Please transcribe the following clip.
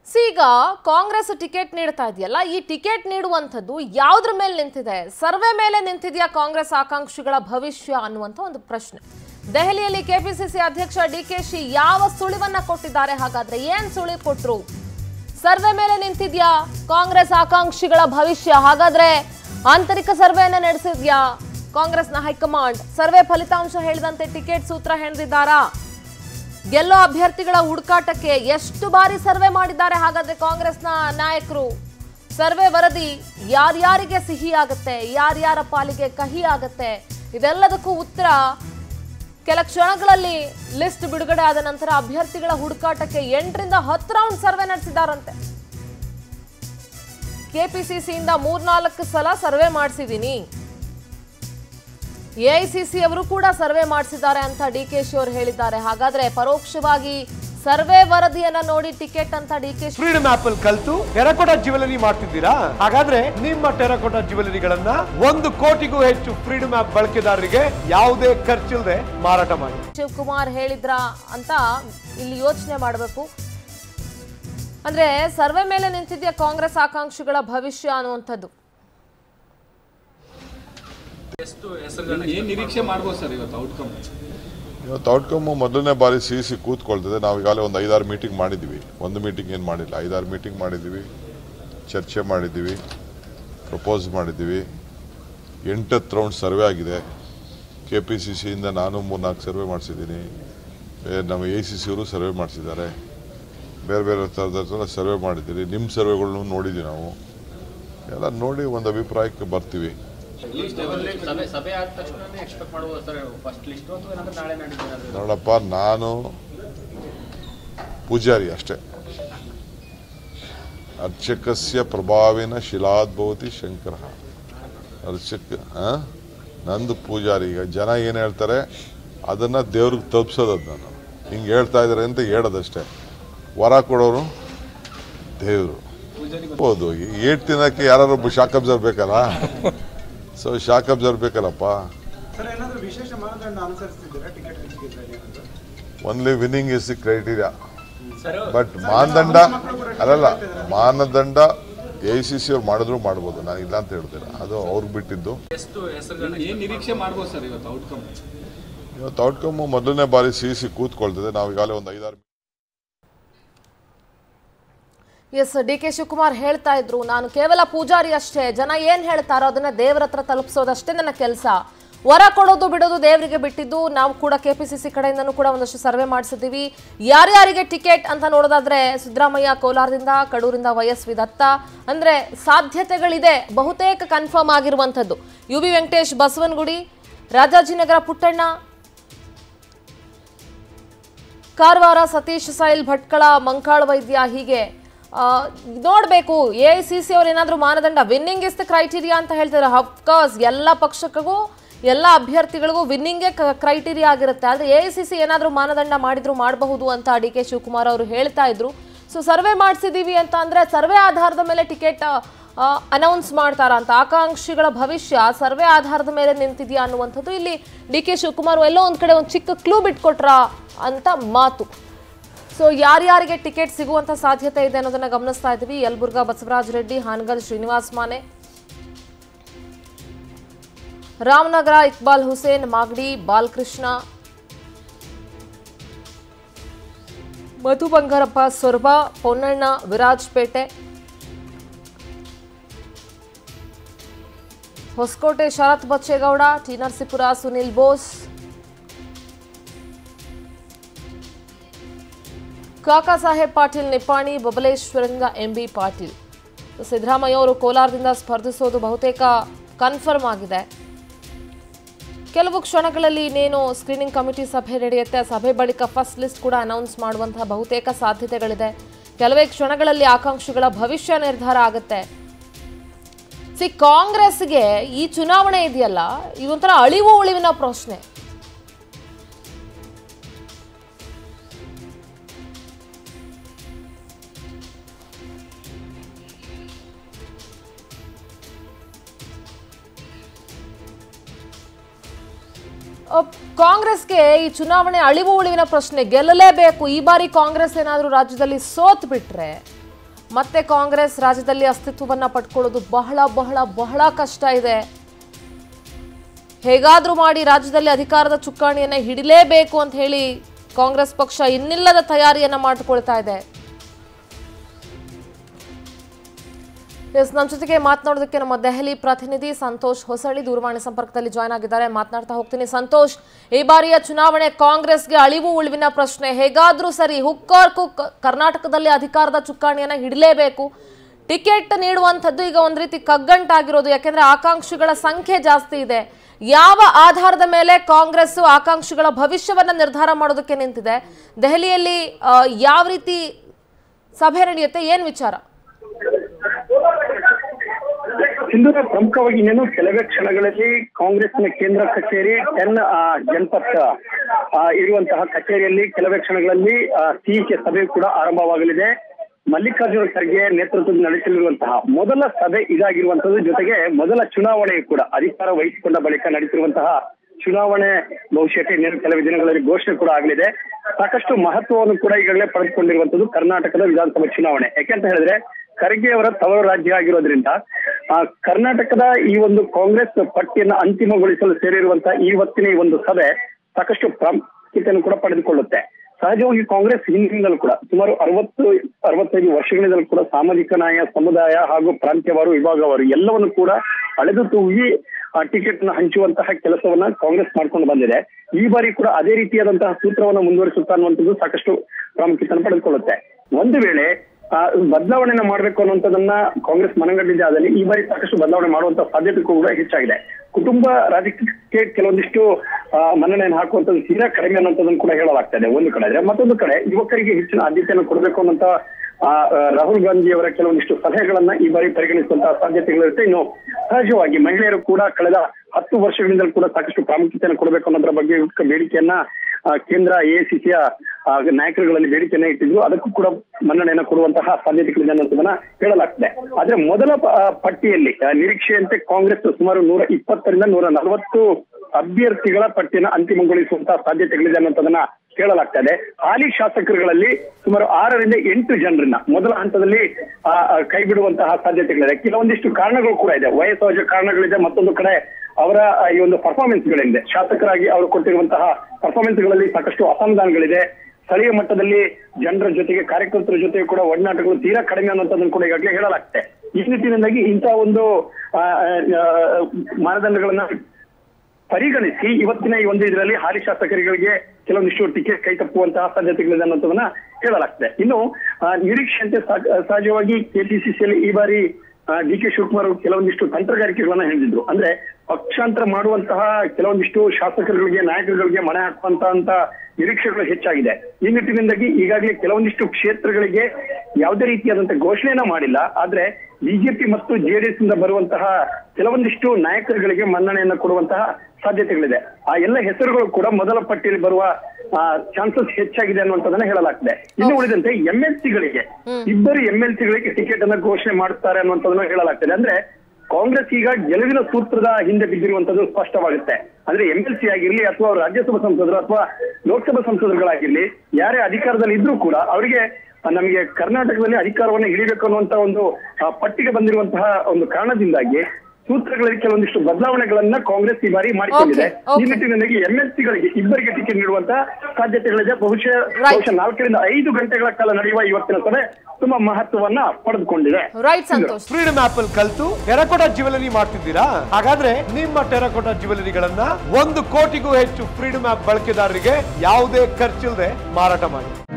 C ಈಗ Congress ticket ನೀಡ್ತಾ ಇದೆಯಲ್ಲ ಈ ಟಿಕೆಟ್ ನೀಡುವಂಥದ್ದು ಯಾವುದ್ರ ಮೇಲೆ ನಿಂತಿದೆ ಸರ್ವೆ ಮೇಲೆ ನಿಂತಿದೆಯಾ ಕಾಂಗ್ರೆಸ್ ಆಕಾಂಕ್ಷಿಗಳ ಭವಿಷ್ಯ ಅನ್ನುವಂಥ ಒಂದು ಪ್ರಶ್ನೆ ದೆಹಲಿಯಲ್ಲಿ ಕೆಪಿಸಿಸಿ ಅಧ್ಯಕ್ಷ ಡಿ ಕೆ ಶಿ ಯಾವ ಸುಳಿವನ್ನ ಕೊಟ್ಟಿದ್ದಾರೆ ಹಾಗಾದ್ರೆ ಏನ್ ಸುಳಿವು ಕೊಟ್ರು ಸರ್ವೆ ಮೇಲೆ ನಿಂತಿದ್ಯಾ ಕಾಂಗ್ರೆಸ್ ಆಕಾಂಕ್ಷಿಗಳ ಭವಿಷ್ಯ ಹಾಗಾದ್ರೆ ಆಂತರಿಕ ಸರ್ವೆಯನ್ನ ನಡೆಸಿದ್ಯಾ ಕಾಂಗ್ರೆಸ್ನ ಹೈಕಮಾಂಡ್ ಸರ್ವೆ ಫಲಿತಾಂಶ ಹೇಳಿದಂತೆ ಟಿಕೆಟ್ ಸೂತ್ರ ಹೆಣೆದಿದ್ದಾರಾ ಗೆಲ್ಲೋ ಅಭ್ಯರ್ಥಿಗಳ ಹುಡುಕಾಟಕ್ಕೆ ಎಷ್ಟು ಬಾರಿ ಸರ್ವೆ ಮಾಡಿದ್ದಾರೆ ಹಾಗಾದ್ರೆ ಕಾಂಗ್ರೆಸ್ನ ನಾಯಕರು ಸರ್ವೆ ವರದಿ ಯಾರ್ಯಾರಿಗೆ ಸಿಹಿ ಆಗುತ್ತೆ ಯಾರ್ಯಾರ ಪಾಲಿಗೆ ಕಹಿ ಆಗುತ್ತೆ ಇದೆಲ್ಲದಕ್ಕೂ ಉತ್ತರ ಕೆಲ ಕ್ಷಣಗಳಲ್ಲಿ ಲಿಸ್ಟ್ ಬಿಡುಗಡೆ ಆದ ನಂತರ ಅಭ್ಯರ್ಥಿಗಳ ಹುಡುಕಾಟಕ್ಕೆ ಎಂಟರಿಂದ ಹತ್ತು ರೌಂಡ್ ಸರ್ವೆ ನಡೆಸಿದಾರಂತೆ ಕೆಪಿಸಿಸಿಯಿಂದ ಮೂರ್ನಾಲ್ಕು ಸಲ ಸರ್ವೆ ಮಾಡಿಸಿದ್ದೀನಿ ಎಐಸಿಸಿ ಅವರು ಕೂಡ ಸರ್ವೆ ಮಾಡಿಸಿದ್ದಾರೆ ಅಂತ ಡಿ ಕೆ ಶಿ ಅವರು ಹೇಳಿದ್ದಾರೆ ಹಾಗಾದ್ರೆ ಪರೋಕ್ಷವಾಗಿ ಸರ್ವೆ ವರದಿಯನ್ನ ನೋಡಿ ಟಿಕೆಟ್ ಅಂತ D K Shi freedom app ಅಲ್ಲಿ ಕಲ್ತು ಟೆರಕೋಟಾ ಜ್ಯುವೆಲರಿ ಮಾಡ್ತಿದ್ದೀರಾ ಹಾಗಾದ್ರೆ ನಿಮ್ಮ ಟೆರಕೋಟಾ ಜ್ಯುವೆಲರಿಗಳನ್ನ ಒಂದು ಕೋಟಿಗೂ ಹೆಚ್ಚು ಫ್ರೀಡಮ್ ಆಪ್ ಬಳಕೆದಾರರಿಗೆ ಯಾವುದೇ ಖರ್ಚಿಲ್ಲದೆ ಮಾರಾಟ ಮಾಡಿ ಶಿವಕುಮಾರ್ ಹೇಳಿದ್ರ ಅಂತ ಇಲ್ಲಿ ಯೋಚನೆ ಮಾಡಬೇಕು ಅಂದ್ರೆ ಸರ್ವೆ ಮೇಲೆ ನಿಂತಿದ್ಯಾ ಕಾಂಗ್ರೆಸ್ ಆಕಾಂಕ್ಷಿಗಳ ಭವಿಷ್ಯ ಅನ್ನುವಂಥದ್ದು ಏನ್ ನಿರೀಕ್ಷೆ ಮಾಡ್ಬೋದು ಸರ್ ಇವತ್ತು ಔಟ್ಕಮ್ ಇವತ್ತು ಔಟ್ಕಮ್ ಮೊದಲನೇ ಬಾರಿ ಸಿ ಸಿ ಕೂತ್ಕೊಳ್ತದೆ ನಾವು ಈಗಾಗಲೇ ಒಂದು ಐದಾರು ಮೀಟಿಂಗ್ ಮಾಡಿದ್ದೀವಿ ಒಂದು ಮೀಟಿಂಗ್ ಏನು ಮಾಡಿಲ್ಲ ಐದಾರು ಮೀಟಿಂಗ್ ಮಾಡಿದ್ದೀವಿ ಚರ್ಚೆ ಮಾಡಿದ್ದೀವಿ ಪ್ರಪೋಸ್ ಮಾಡಿದ್ದೀವಿ ಎಂಟತ್ತು ರೌಂಡ್ ಸರ್ವೆ ಆಗಿದೆ ಕೆ ಪಿ ಸಿ ಸಿಯಿಂದ ನಾನು ಮೂರ್ನಾಲ್ಕು ಸರ್ವೆ ಮಾಡಿಸಿದ್ದೀನಿ ಬೇರೆ ನಮ್ಮ ಎ ಸಿ ಸಿ ಅವರು ಸರ್ವೆ ಮಾಡಿಸಿದ್ದಾರೆ ಬೇರೆ ಬೇರೆ ಥರದ ಸರ್ವೆ ಮಾಡಿದ್ದೀರಿ ನಿಮ್ಮ ಸರ್ವೆಗಳನ್ನು ನೋಡಿದ್ದೀವಿ ನಾವು ಎಲ್ಲ ನೋಡಿ ಒಂದು ಅಭಿಪ್ರಾಯಕ್ಕೆ ಬರ್ತೀವಿ ಸಭೆ ಸಭೆ ಆದ ತಕ್ಷಣ ಎಕ್ಸ್ಪೆಕ್ಟ್ ಮಾಡ್ಬೋದು ಸರ್ ಫಸ್ಟ್ ಲಿಸ್ಟ್ ಅಥವಾ ಏನಾದ್ರು ನಾಳೆ ನಾಡಿದ್ದು ನೋಡಪ್ಪ ನಾನು ಪೂಜಾರಿ ಅಷ್ಟೇ ಅರ್ಚಕಸ್ಯ ಪ್ರಭಾವಿನ ಶಿಲಾದ್ಭವತಿ ಶಂಕರ ಅರ್ಚಕ ಆ? ನಂದು ಪೂಜಾರಿ ಈಗ ಜನ ಏನು ಹೇಳ್ತಾರೆ ಅದನ್ನ ದೇವ್ರಿಗೆ ತಲುಪಿಸೋದು ನಾನು ಹಿಂಗೆ ಹೇಳ್ತಾ ಇದ್ದಾರೆ ಅಂತ ಹೇಳೋದಷ್ಟೇ ವರ ಕೊಡೋರು ದೇವರು ಹೌದು ಏಟ್ ತಿನ್ನಕ್ಕೆ ಯಾರು ಶಾಕ್ ಅಬ್ಸರ್ವ್ ಬೇಕಲ್ಲ ಸೊ ಶಾಕ್ ಅಬ್ಸರ್ವ್ ಬೇಕಲ್ಲಪ್ಪ ಸರ್ ಏನಾದರೂ ವಿಶೇಷ ಮಾನದಂಡ ಅನುಸರಿಸ್ತಿದ್ದೀರಾ ಟಿಕೆಟ್ ಹಂಚಿಕೆಯಲ್ಲಿ only winning is the criteria but ಮಾನದಂಡ ಅಲ್ಲಲ್ಲ ಮಾನದಂಡ ಎ ಸಿ ಸಿ ಅವ್ರು ಮಾಡಿದ್ರು ಮಾಡ್ಬೋದು ನಾನು ಇಲ್ಲ ಅಂತ ಹೇಳ್ತೇನೆ ಅದು ಅವ್ರಿಗೆ ಬಿಟ್ಟಿದ್ದು ಎಷ್ಟು ಹೆಸರು ಏನ್ ನಿರೀಕ್ಷೆ ಮಾಡ್ಬೋದು ಸರ್ ಇವತ್ತು ಔಟ್ಕಮ್ ಇವತ್ತು ಔಟ್ಕಮ್ ಮೊದಲನೇ ಬಾರಿ ಸಿ ಸಿ ಕೂತ್ಕೊಳ್ತದೆ ನಾವು ಈಗಾಗಲೇ ಒಂದು ಐದಾರು ಎಸ್ ಡಿ ಕೆ ಶಿವಕುಮಾರ್ ಹೇಳ್ತಾ ಇದ್ರು ನಾನು ಕೇವಲ ಪೂಜಾರಿ ಅಷ್ಟೇ ಜನ ಏನ್ ಹೇಳ್ತಾರೋ ಅದನ್ನ ದೇವರ ಹತ್ರ ತಲುಪಿಸೋದಷ್ಟೇ ನನ್ನ ಕೆಲಸ ವರ ಕೊಡೋದು ಬಿಡೋದು ದೇವರಿಗೆ ಬಿಟ್ಟಿದ್ದು ನಾವು ಕೂಡ ಕೆ ಪಿ ಸಿ ಸಿ ಕಡೆಯಿಂದನೂ ಕೂಡ ಒಂದಷ್ಟು ಸರ್ವೆ ಮಾಡಿಸಿದ್ದೀವಿ ಯಾರ್ಯಾರಿಗೆ ಟಿಕೆಟ್ ಅಂತ ನೋಡೋದಾದ್ರೆ ಸಿದ್ದರಾಮಯ್ಯ ಕೋಲಾರದಿಂದ ಕಡೂರಿಂದ ವೈ ಎಸ್ ವಿ ದತ್ತ ಅಂದ್ರೆ ಸಾಧ್ಯತೆಗಳಿದೆ ಬಹುತೇಕ ಕನ್ಫರ್ಮ್ ಆಗಿರುವಂಥದ್ದು ಯು ಬಿ ವೆಂಕಟೇಶ್ ಬಸವನಗುಡಿ ರಾಜಾಜಿನಗರ ಪುಟ್ಟಣ್ಣ ಕಾರವಾರ ಸತೀಶ್ ಸೈಲ್ ಭಟ್ಕಳ ಮಂಕಾಳ ವೈದ್ಯ ಹೀಗೆ ನೋಡಬೇಕು ಎ ಐ ಸಿ ಸಿ ಅವ್ರು ಏನಾದರೂ ಮಾನದಂಡ ವಿನ್ನಿಂಗ್ ಇಸ್ ದ ಕ್ರೈಟೀರಿಯಾ ಅಂತ ಹೇಳ್ತಾರೆ ಅಫ್ಕೋರ್ಸ್ ಎಲ್ಲ ಪಕ್ಷಕ್ಕೂ ಎಲ್ಲ ಅಭ್ಯರ್ಥಿಗಳಿಗೂ ವಿನ್ನಿಂಗೇ ಕ್ರೈಟೀರಿಯಾ ಆಗಿರುತ್ತೆ ಆದರೆ ಎ ಐ ಸಿ ಸಿ ಏನಾದರೂ ಮಾನದಂಡ ಮಾಡಿದ್ರು ಮಾಡಬಹುದು ಅಂತ ಡಿ ಕೆ ಶಿವಕುಮಾರ್ ಅವರು ಹೇಳ್ತಾ ಇದ್ರು ಸೊ ಸರ್ವೆ ಮಾಡಿಸಿದ್ದೀವಿ ಅಂತ ಅಂದರೆ ಸರ್ವೆ ಆಧಾರದ ಮೇಲೆ ಟಿಕೆಟ್ ಅನೌನ್ಸ್ ಮಾಡ್ತಾರ ಅಂತ ಆಕಾಂಕ್ಷಿಗಳ ಭವಿಷ್ಯ ಸರ್ವೆ ಆಧಾರದ ಮೇಲೆ ನಿಂತಿದೆಯಾ ಅನ್ನುವಂಥದ್ದು ಇಲ್ಲಿ ಡಿ ಕೆ ಶಿವಕುಮಾರ್ ಎಲ್ಲೋ ಒಂದು ಕಡೆ ಒಂದು ಚಿಕ್ಕ ಕ್ಲೂ ಬಿಟ್ಕೊಟ್ರಾ ಅಂತ ಮಾತು ಸೊ ಯಾರ್ಯಾರಿಗೆ ಟಿಕೆಟ್ ಸಿಗುವಂಥ ಸಾಧ್ಯತೆ ಇದೆ ಅನ್ನೋದನ್ನ ಗಮನಿಸ್ತಾ ಇದ್ದೀವಿ ಯಲಬುರ್ಗಾ ಬಸವರಾಜ ರೆಡ್ಡಿ ಹಾನಗಲ್ ಶ್ರೀನಿವಾಸ್ ಮಾನೆ ರಾಮನಗರ ಇಕ್ಬಾಲ್ ಹುಸೇನ್ ಮಾಗಡಿ ಬಾಲಕೃಷ್ಣ ಮಧು ಬಂಗಾರಪ್ಪ ಸೊರಬ ಪೊನ್ನಣ್ಣ ವಿರಾಜ್ಪೇಟೆ ಹೊಸಕೋಟೆ ಶರತ್ ಬಚ್ಚೇಗೌಡ ಟಿ ನರಸೀಪುರ ಸುನಿಲ್ ಬೋಸ್ ಕಾಕಾ ಸಾಹೇಬ್ ಪಾಟೀಲ್ ನಿಪ್ಪಾಣಿ ಬಬಲೇಶ್ವರಿಂದ ಎಂಬಿ ಪಾಟೀಲ್ ಸಿದ್ದರಾಮಯ್ಯ ಅವರು ಕೋಲಾರದಿಂದ ಸ್ಪರ್ಧಿಸೋದು ಬಹುತೇಕ ಕನ್ಫರ್ಮ್ ಆಗಿದೆ ಕೆಲವು ಕ್ಷಣಗಳಲ್ಲಿ ಇನ್ನೇನು ಸ್ಕ್ರೀನಿಂಗ್ ಕಮಿಟಿ ಸಭೆ ನಡೆಯುತ್ತೆ ಸಭೆ ಬಳಿಕ ಫಸ್ಟ್ ಲಿಸ್ಟ್ ಕೂಡ ಅನೌನ್ಸ್ ಮಾಡುವಂತಹ ಬಹುತೇಕ ಸಾಧ್ಯತೆಗಳಿದೆ ಕೆಲವೇ ಕ್ಷಣಗಳಲ್ಲಿ ಆಕಾಂಕ್ಷಿಗಳ ಭವಿಷ್ಯ ನಿರ್ಧಾರ ಆಗುತ್ತೆ ಸಿ ಕಾಂಗ್ರೆಸ್ಗೆ ಈ ಚುನಾವಣೆ ಇದೆಯಲ್ಲ ಇದೊಂಥರ ಅಳಿವು ಉಳಿವಿನ ಪ್ರಶ್ನೆ ಅಹ್, ಕಾಂಗ್ರೆಸ್ಗೆ ಈ ಚುನಾವಣೆ ಅಳಿವು ಉಳಿವಿನ ಪ್ರಶ್ನೆ ಗೆಲ್ಲಲೇಬೇಕು ಈ ಬಾರಿ ಕಾಂಗ್ರೆಸ್ ಏನಾದರೂ ರಾಜ್ಯದಲ್ಲಿ ಸೋತ್ ಬಿಟ್ರೆ ಮತ್ತೆ ಕಾಂಗ್ರೆಸ್ ರಾಜ್ಯದಲ್ಲಿ ಅಸ್ತಿತ್ವವನ್ನ ಪಡ್ಕೊಳ್ಳೋದು ಬಹಳ ಬಹಳ ಬಹಳ ಕಷ್ಟ ಇದೆ ಹೇಗಾದ್ರೂ ಮಾಡಿ ರಾಜ್ಯದಲ್ಲಿ ಅಧಿಕಾರದ ಚುಕ್ಕಾಣಿಯನ್ನ ಹಿಡಿಲೇಬೇಕು ಅಂತ ಹೇಳಿ ಕಾಂಗ್ರೆಸ್ ಪಕ್ಷ ಇನ್ನಿಲ್ಲದ ತಯಾರಿಯನ್ನ ಮಾಡಿಕೊಳ್ತಾ ಇದೆ ಎಸ್ ನಮ್ಮ ಜೊತೆಗೆ ಮಾತನಾಡೋದಕ್ಕೆ ನಮ್ಮ ದೆಹಲಿ ಪ್ರತಿನಿಧಿ ಸಂತೋಷ್ ಹೊಸಳ್ಳಿ ದೂರವಾಣಿ ಸಂಪರ್ಕದಲ್ಲಿ ಜಾಯ್ನ್ ಆಗಿದ್ದಾರೆ ಮಾತನಾಡ್ತಾ ಹೋಗ್ತೀನಿ ಸಂತೋಷ್ ಈ ಬಾರಿಯ ಚುನಾವಣೆ ಕಾಂಗ್ರೆಸ್ಗೆ ಅಳಿವು ಉಳಿವಿನ ಪ್ರಶ್ನೆ ಹೇಗಾದ್ರೂ ಸರಿ ಹುಕ್ಕಾರ್ ಕುಕ್ ಕರ್ನಾಟಕದಲ್ಲಿ ಅಧಿಕಾರದ ಚುಕ್ಕಾಣಿಯನ್ನ ಹಿಡಲೇಬೇಕು ಟಿಕೆಟ್ ನೀಡುವಂಥದ್ದು ಈಗ ಒಂದ್ ರೀತಿ ಕಗ್ಗಂಟಾಗಿರೋದು ಯಾಕೆಂದ್ರೆ ಆಕಾಂಕ್ಷಿಗಳ ಸಂಖ್ಯೆ ಜಾಸ್ತಿ ಇದೆ ಯಾವ ಆಧಾರದ ಮೇಲೆ ಕಾಂಗ್ರೆಸ್ ಆಕಾಂಕ್ಷಿಗಳ ಭವಿಷ್ಯವನ್ನ ನಿರ್ಧಾರ ಮಾಡೋದಕ್ಕೆ ನಿಂತಿದೆ ದೆಹಲಿಯಲ್ಲಿ ಆ, ಯಾವ ರೀತಿ ಸಭೆ ನಡೆಯುತ್ತೆ ಏನ್ ವಿಚಾರ ಸಿಂಧೂರ ಪ್ರಮುಖವಾಗಿ ಇನ್ನೇನು ಕೆಲವೇ ಕ್ಷಣಗಳಲ್ಲಿ ಕಾಂಗ್ರೆಸ್ನ ಕೇಂದ್ರ ಕಚೇರಿ ಟೆನ್ ಜನಪತ್ ಆ, ಇರುವಂತಹ ಕಚೇರಿಯಲ್ಲಿ ಕೆಲವೇ ಕ್ಷಣಗಳಲ್ಲಿ ಸಿಇಕೆ ಸಭೆ ಕೂಡ ಆರಂಭವಾಗಲಿದೆ ಮಲ್ಲಿಕಾರ್ಜುನ ಖರ್ಗೆ ನೇತೃತ್ವದಲ್ಲಿ ನಡೆಸಲಿರುವಂತಹ ಮೊದಲ ಸಭೆ ಇದಾಗಿರುವಂತದ್ದು ಜೊತೆಗೆ ಮೊದಲ ಚುನಾವಣೆ ಕೂಡ ಅಧಿಕಾರ ವಹಿಸಿಕೊಂಡ ಬಳಿಕ ನಡೆಸಿರುವಂತಹ ಚುನಾವಣೆ ಬಹುಶಃ ಇನ್ನೇನು ಕೆಲವೇ ದಿನಗಳಲ್ಲಿ ಘೋಷಣೆ ಕೂಡ ಆಗಲಿದೆ ಸಾಕಷ್ಟು ಮಹತ್ವವನ್ನು ಕೂಡ ಈಗಾಗಲೇ ಪಡೆದುಕೊಂಡಿರುವಂತದ್ದು ಕರ್ನಾಟಕದ ವಿಧಾನಸಭಾ ಚುನಾವಣೆ ಯಾಕೆಂತ ಹೇಳಿದ್ರೆ ಖರ್ಗೆ ಅವರ ತವರು ರಾಜ್ಯ ಆಗಿರೋದ್ರಿಂದ ಆ, ಕರ್ನಾಟಕದ ಈ ಒಂದು ಕಾಂಗ್ರೆಸ್ ಪಟ್ಟಿಯನ್ನು ಅಂತಿಮಗೊಳಿಸಲು ಸೇರಿರುವಂತಹ ಈ ಹೊತ್ತಿನ ಈ ಒಂದು ಸಭೆ ಸಾಕಷ್ಟು ಪ್ರಾಮುಖ್ಯತೆಯನ್ನು ಕೂಡ ಪಡೆದುಕೊಳ್ಳುತ್ತೆ ಸಹಜವಾಗಿ ಕಾಂಗ್ರೆಸ್ ಹಿಂದಿನಿಂದಲೂ ಕೂಡ ಸುಮಾರು ಅರವತ್ತು ಅರವತ್ತೈದು ವರ್ಷಗಳಿಂದಲೂ ಕೂಡ ಸಾಮಾಜಿಕ ನ್ಯಾಯ ಸಮುದಾಯ ಹಾಗೂ ಪ್ರಾಂತ್ಯವಾರು ವಿಭಾಗವಾರು ಎಲ್ಲವನ್ನು ಕೂಡ ಅಳೆದು ತೂಗಿ ಆ ಟಿಕೆಟ್ ನ ಹಂಚುವಂತಹ ಕೆಲಸವನ್ನ ಕಾಂಗ್ರೆಸ್ ಮಾಡ್ಕೊಂಡು ಬಂದಿದೆ ಈ ಬಾರಿ ಕೂಡ ಅದೇ ರೀತಿಯಾದಂತಹ ಸೂತ್ರವನ್ನ ಮುಂದುವರಿಸುತ್ತಾ ಅನ್ನುವಂಥದ್ದು ಸಾಕಷ್ಟು ಪ್ರಾಮುಖ್ಯತೆಯನ್ನು ಪಡೆದುಕೊಳ್ಳುತ್ತೆ ಒಂದು ವೇಳೆ ಆ, ಬದಲಾವಣೆನ ಮಾಡಬೇಕು ಅನ್ನುವಂಥದ್ದನ್ನ ಕಾಂಗ್ರೆಸ್ ಮನಗಂಡಿದೆ ಆದಲ್ಲಿ ಈ ಬಾರಿ ಸಾಕಷ್ಟು ಬದಲಾವಣೆ ಮಾಡುವಂತ ಸಾಧ್ಯತೆ ಕೂಡ ಹೆಚ್ಚಾಗಿದೆ ಕುಟುಂಬ ರಾಜಕೀಯಕ್ಕೆ ಕೆಲವೊಂದಿಷ್ಟು ಆ, ಮನ್ನಣೆಯನ್ನು ಹಾಕುವಂಥದ್ದು ತೀರಾ ಕಡಿಮೆ ಅನ್ನೋಂಥದ್ದನ್ನು ಕೂಡ ಹೇಳಲಾಗ್ತಾ ಇದೆ ಒಂದು ಕಡೆ ಆದ್ರೆ ಮತ್ತೊಂದು ಕಡೆ ಯುವಕರಿಗೆ ಹೆಚ್ಚಿನ ಆದ್ಯತೆಯನ್ನು ಕೊಡಬೇಕು ಅನ್ನೋಂತ ಆ, ಆ, ರಾಹುಲ್ ಗಾಂಧಿ ಅವರ ಕೆಲವೊಂದಿಷ್ಟು ಸಲಹೆಗಳನ್ನ ಈ ಬಾರಿ ಪರಿಗಣಿಸುವಂತಹ ಸಾಧ್ಯತೆಗಳಿರುತ್ತೆ ಇನ್ನು ಸಹಜವಾಗಿ ಮಹಿಳೆಯರು ಕೂಡ ಕಳೆದ ಹತ್ತು ವರ್ಷಗಳಿಂದಲೂ ಕೂಡ ಸಾಕಷ್ಟು ಪ್ರಾಮುಖ್ಯತೆಯನ್ನು ಕೊಡಬೇಕು ಅನ್ನೋದ್ರ ಬಗ್ಗೆ ಬೇಡಿಕೆಯನ್ನ ಆ, ಕೇಂದ್ರ ಎಐಸಿಸಿಯ ನಾಯಕರುಗಳಲ್ಲಿ ಬೇಡಿಕೆಯನ್ನ ಇಟ್ಟಿದ್ರು ಅದಕ್ಕೂ ಕೂಡ ಮನ್ನಣೆಯನ್ನು ಕೊಡುವಂತಹ ಸಾಧ್ಯತೆಗಳಿದೆ ಅನ್ನೋದನ್ನ ಹೇಳಲಾಗ್ತದೆ ಆದ್ರೆ ಮೊದಲ ಪ- ಆ, ಪಟ್ಟಿಯಲ್ಲಿ ಆ, ನಿರೀಕ್ಷೆಯಂತೆ ಕಾಂಗ್ರೆಸ್ ಸುಮಾರು ನೂರ ಇಪ್ಪತ್ತರಿಂದ ನೂರ ನಲವತ್ತು ಅಭ್ಯರ್ಥಿಗಳ ಪಟ್ಟಿಯನ್ನು ಅಂತಿಮಗೊಳಿಸುವಂತಹ ಸಾಧ್ಯತೆಗಳಿದೆ ಅನ್ನೋದನ್ನ ಹೇಳಲಾಗ್ತಾ ಇದೆ ಹಾಲಿ ಶಾಸಕರುಗಳಲ್ಲಿ ಸುಮಾರು ಆರರಿಂದ ಎಂಟು ಜನರನ್ನ ಮೊದಲ ಹಂತದಲ್ಲಿ ಆ, ಆ, ಕೈ ಬಿಡುವಂತಹ ಸಾಧ್ಯತೆಗಳಿದೆ ಕೆಲವೊಂದಿಷ್ಟು ಕಾರಣಗಳು ಕೂಡ ಇದೆ ವಯಸ್ಸಹಜ ಕಾರಣಗಳಿದೆ ಮತ್ತೊಂದು ಕಡೆ ಅವರ ಆ, ಈ ಒಂದು ಪರ್ಫಾರ್ಮೆನ್ಸ್ ಗಳಿದೆ ಶಾಸಕರಾಗಿ ಅವರು ಕೊಟ್ಟಿರುವಂತಹ ಪರ್ಫಾರ್ಮೆನ್ಸ್ ಗಳಲ್ಲಿ ಸಾಕಷ್ಟು ಅಸಮಾಧಾನಗಳಿದೆ ಸ್ಥಳೀಯ ಮಟ್ಟದಲ್ಲಿ ಜನರ ಜೊತೆಗೆ ಕಾರ್ಯಕರ್ತರ ಜೊತೆಗೆ ಕೂಡ ಒಡನಾಟಗಳು ತೀರಾ ಕಡಿಮೆ ಅನ್ನೋಂಥದ್ದನ್ನು ಕೂಡ ಈಗಾಗಲೇ ಹೇಳಲಾಗ್ತದೆ ಈ ನಿಟ್ಟಿನಿಂದಾಗಿ ಇಂತಹ ಒಂದು ಆ, ಆ, ಮಾನದಂಡಗಳನ್ನ ಪರಿಗಣಿಸಿ ಇವತ್ತಿನ ಈ ಒಂದು ಇದರಲ್ಲಿ ಹಾಲಿ ಶಾಸಕರುಗಳಿಗೆ ಕೆಲವೊಂದಿಷ್ಟು ಟಿಕೆಟ್ ಕೈ ತಪ್ಪುವಂತಹ ಸಾಧ್ಯತೆಗಳಿದೆ ಅನ್ನೋದನ್ನ ಹೇಳಲಾಗ್ತದೆ ಇನ್ನು ಆ, ನಿರೀಕ್ಷೆಯಂತೆ ಸಹ- ಸಹಜವಾಗಿ ಕೆಪಿಸಿಸಿಯಲ್ಲಿ ಈ ಬಾರಿ ಡಿ ಕೆ ಶಿವಕುಮಾರ್ ಅವರು ಕೆಲವೊಂದಿಷ್ಟು ತಂತ್ರಗಾರಿಕೆಗಳನ್ನ ಹೇಳಿದ್ರು ಅಂದ್ರೆ ಪಕ್ಷಾಂತರ ಮಾಡುವಂತಹ ಕೆಲವೊಂದಿಷ್ಟು ಶಾಸಕರುಗಳಿಗೆ ನಾಯಕರುಗಳಿಗೆ ಮಣೆ ಹಾಕುವಂತಹ ನಿರೀಕ್ಷೆಗಳು ಹೆಚ್ಚಾಗಿದೆ ಈ ನಿಟ್ಟಿನಿಂದಾಗಿ ಈಗಾಗಲೇ ಕೆಲವೊಂದಿಷ್ಟು ಕ್ಷೇತ್ರಗಳಿಗೆ ಯಾವುದೇ ರೀತಿಯಾದಂತಹ ಘೋಷಣೆಯನ್ನ ಮಾಡಿಲ್ಲ ಆದ್ರೆ ಬಿಜೆಪಿ ಮತ್ತು ಜೆಡಿಎಸ್ ಇಂದ ಬರುವಂತಹ ಕೆಲವೊಂದಿಷ್ಟು ನಾಯಕರುಗಳಿಗೆ ಮನ್ನಣೆಯನ್ನ ಕೊಡುವಂತಹ ಸಾಧ್ಯತೆಗಳಿದೆ ಆ ಎಲ್ಲ ಹೆಸರುಗಳು ಕೂಡ ಮೊದಲ ಪಟ್ಟಿಯಲ್ಲಿ ಬರುವ ಚಾನ್ಸಸ್ ಹೆಚ್ಚಾಗಿದೆ ಅನ್ನುವಂಥದ್ದನ್ನ ಹೇಳಲಾಗ್ತದೆ ಇನ್ನು ಉಳಿದಂತೆ ಎಂ ಎಲ್ ಸಿಗಳಿಗೆ ಇಬ್ಬರು ಎಂ ಎಲ್ ಸಿಗಳಿಗೆ ಟಿಕೆಟ್ ಅನ್ನ ಘೋಷಣೆ ಮಾಡುತ್ತಾರೆ ಅನ್ನುವಂಥದ್ದನ್ನ ಹೇಳಲಾಗ್ತದೆ ಅಂದ್ರೆ ಕಾಂಗ್ರೆಸ್ ಈಗ ಗೆಲುವಿನ ಸೂತ್ರದ ಹಿಂದೆ ಬಿದ್ದಿರುವಂತದ್ದು ಸ್ಪಷ್ಟವಾಗುತ್ತೆ ಅಂದ್ರೆ ಎಂ ಎಲ್ ಸಿ ಆಗಿರ್ಲಿ ಅಥವಾ ಅವ್ರು ರಾಜ್ಯಸಭಾ ಸಂಸದರು ಅಥವಾ ಲೋಕಸಭಾ ಸಂಸದರುಗಳಾಗಿರ್ಲಿ ಯಾರೇ ಅಧಿಕಾರದಲ್ಲಿ ಇದ್ರೂ ಕೂಡ ಅವರಿಗೆ ನಮಗೆ ಕರ್ನಾಟಕದಲ್ಲಿ ಅಧಿಕಾರವನ್ನು ಹಿಡಿಬೇಕು ಅನ್ನುವಂತ ಒಂದು ಆ, ಪಟ್ಟಿಗೆ ಬಂದಿರುವಂತಹ ಒಂದು ಕಾರಣದಿಂದಾಗಿ ಸೂತ್ರಗಳಲ್ಲಿ ಕೆಲವೊಂದಿಷ್ಟು ಬದಲಾವಣೆಗಳನ್ನ ಕಾಂಗ್ರೆಸ್ ಈ ಬಾರಿ ಮಾಡಿಕೊಂಡಿದೆ Okay, okay. ಈ ನಿಟ್ಟಿನಲ್ಲಿ ಎಂ ಎಲ್ ಸಿಗಳಿಗೆ ಇಬ್ಬರಿಗೆ ಟಿಕೆಟ್ ನೀಡುವಂತಹ ಸಾಧ್ಯತೆಗಳಿದೆ ಬಹುಶಃ Right. ಬಹುಶಃ ನಾಲ್ಕರಿಂದ ಐದು ಗಂಟೆಗಳ ಕಾಲ ನಡೆಯುವ ಇವತ್ತಿನ ಸಭೆ ತುಂಬಾ ಮಹತ್ವವನ್ನ ಪಡೆದುಕೊಂಡಿದೆ ರೈಟ್ ಸಂತೋಷ್ ಫ್ರೀಡಮ್ ಆಪ್ ಅಲ್ಲಿ ಕಲ್ತು ಟೆರಕೋಟಾ ಜ್ಯುವೆಲರಿ ಮಾಡ್ತಿದ್ದೀರಾ ಹಾಗಾದ್ರೆ ನಿಮ್ಮ ಟೆರಕೋಟಾ ಜ್ಯುವೆಲರಿಗಳನ್ನ ಒಂದು ಕೋಟಿಗೂ ಹೆಚ್ಚು ಫ್ರೀಡಮ್ ಆಪ್ ಬಳಕೆದಾರರಿಗೆ ಯಾವುದೇ ಖರ್ಚಿಲ್ಲದೆ ಮಾರಾಟ ಮಾಡಿ